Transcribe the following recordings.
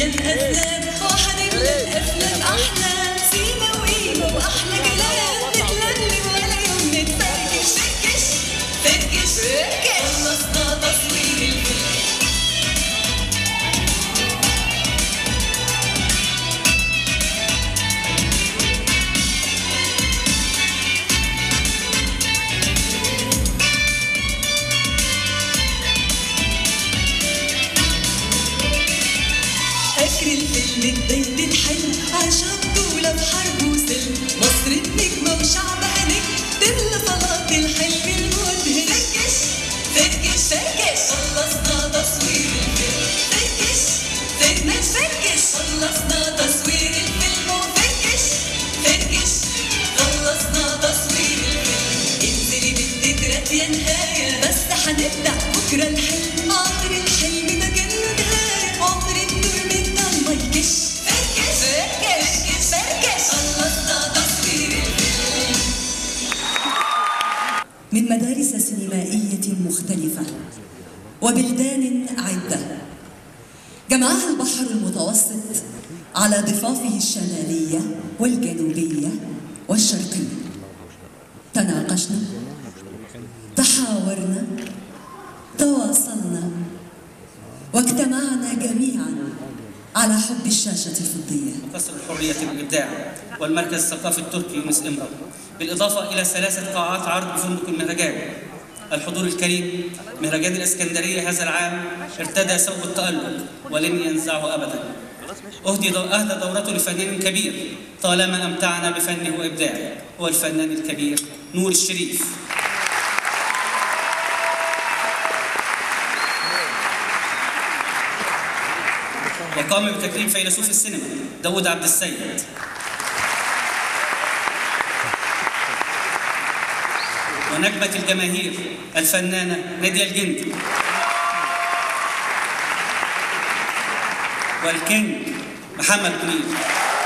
مليان أفلام وحنملى الأفلام أحلام سيما وقيمة وأحلى كلام نتلملم ولا يوم نتفركش فركش فركش فركش خلصنا تصوير الفيلم فاكر الفيلم البيت الحلو عشان طولة بحرب وسلم مصر النجمة وشعبها نجم تملى فلاط الحلم المدهش فركش فركش فركش خلصنا تصوير الفيلم فركش فركش فركش خلصنا تصوير الفيلم وفركش فركش خلصنا تصوير الفيلم انزلي بالتترات يا نهاية بس هنبدأ بكرة الحلم عمر الحلم ما كان له نهاية عمر النور منا ما يكش فركش فركش فركش خلصنا تصوير الفيلم من مدارس سينمائية مختلفة وبلدان عدة جمعها البحر المتوسط على ضفافه الشمالية والجنوبية والشرقية تناقشنا تحاورنا تواصلنا واجتمعنا جميعا على حب الشاشة الفضية قصر الحرية والإبداع والمركز الثقافي التركي يونس إمرا بالإضافة إلى ثلاثة قاعات عرض بفندق المهرجان الحضور الكريم مهرجان الإسكندرية هذا العام ارتدى ثوب التألق ولن ينزعه أبدا أهدي دو أهدى دورته لفنان كبير طالما أمتعنا بفنه وإبداعه هو الفنان الكبير نور الشريف وقام بتكريم فيلسوف السينما داود عبد السيد ونجمة الجماهير الفنانة نادية الجندي والكينج محمد منير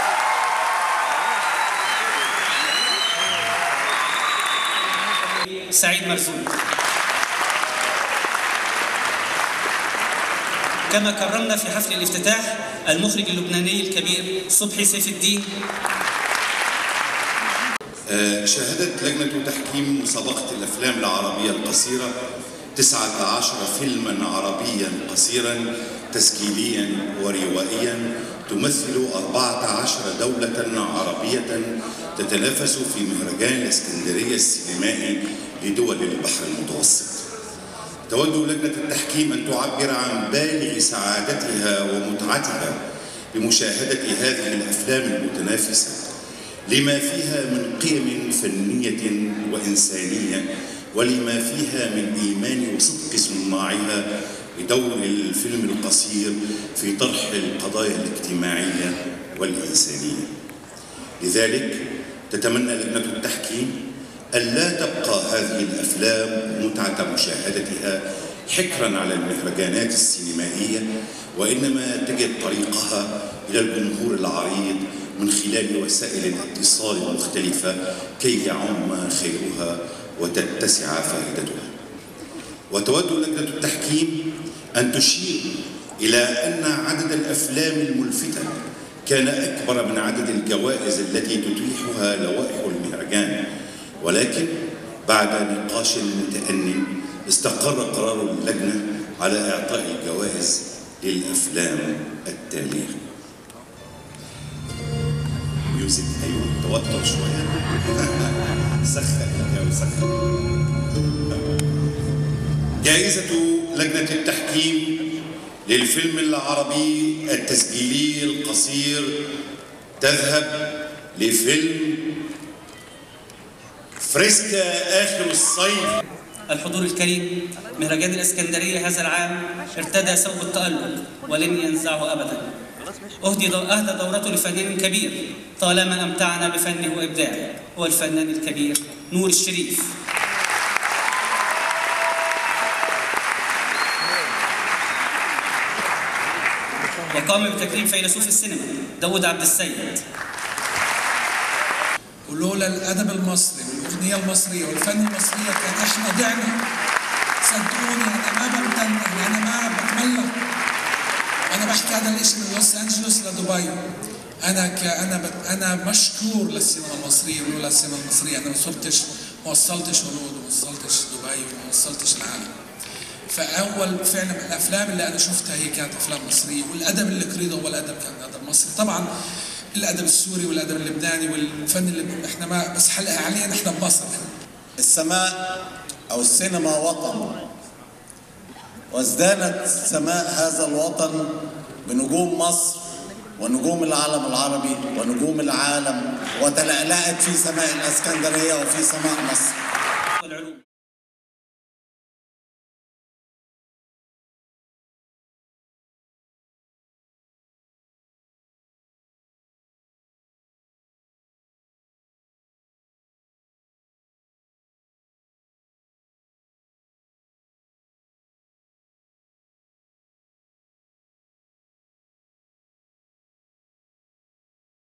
سعيد مرزوق كما كرمنا في حفل الافتتاح المخرج اللبناني الكبير صبحي سيف الدين آه، شهدت لجنة تحكيم مسابقة الأفلام العربية القصيرة 19 فيلما عربيا قصيرا تسجيليا وروائيا تمثل 14 دولة عربية تتنافس في مهرجان الإسكندرية السينمائي لدول البحر المتوسط تود لجنة التحكيم أن تعبر عن بالغ سعادتها ومتعتها بمشاهدة هذه الأفلام المتنافسة لما فيها من قيم فنية وإنسانية ولما فيها من إيمان وصدق صناعها بدور الفيلم القصير في طرح القضايا الاجتماعية والإنسانية لذلك تتمنى لجنة التحكيم ألا تبقى هذه الأفلام متعة مشاهدتها حكرا على المهرجانات السينمائية وإنما تجد طريقها إلى الجمهور العريض من خلال وسائل الاتصال المختلفة كي يعم خيرها وتتسع فائدتها وتود لجنة التحكيم أن تشير إلى أن عدد الأفلام الملفتة كان أكبر من عدد الجوائز التي تتيحها لوائح المهرجان ولكن بعد نقاش متأنٍ استقر قرار اللجنة على إعطاء الجوائز للأفلام التالية ميوزك أيوة توتر شوية سخن يا سخن جائزة لجنة التحكيم للفيلم العربي التسجيلي القصير تذهب لفيلم فريسكا آخر الصيف الحضور الكريم مهرجان الإسكندرية هذا العام ارتدى ثوب التألق ولن ينزعه أبدا أهدي دو أهدى دورته لفنان كبير طالما أمتعنا بفنه وإبداعه هو الفنان الكبير نور الشريف وقام بتكريم فيلسوف السينما داود عبد السيد ولولا الادب المصري والاغنيه المصريه والفن المصريه كان احنا ضعنا صدقوني انا ما بمتنح انا ما بتملق انا بحكي هذا الشيء من لوس انجلوس لدبي انا ك انا بت انا مشكور للسينما المصريه ولولا السينما المصريه انا ما وصلتش ما وصلتش هوليوود وما وصلتش دبي وما وصلتش العالم فاول فعلا من الافلام اللي انا شفتها هي كانت افلام مصريه والادب اللي قريته هو الادب كان ادب مصري طبعا الادب السوري والادب اللبناني والفن اللي احنا ما بس حلقه حاليا احنا بمصر السماء أو السينما وطن وازدانت سماء هذا الوطن بنجوم مصر ونجوم العالم العربي ونجوم العالم وتلألأت في سماء الإسكندرية وفي سماء مصر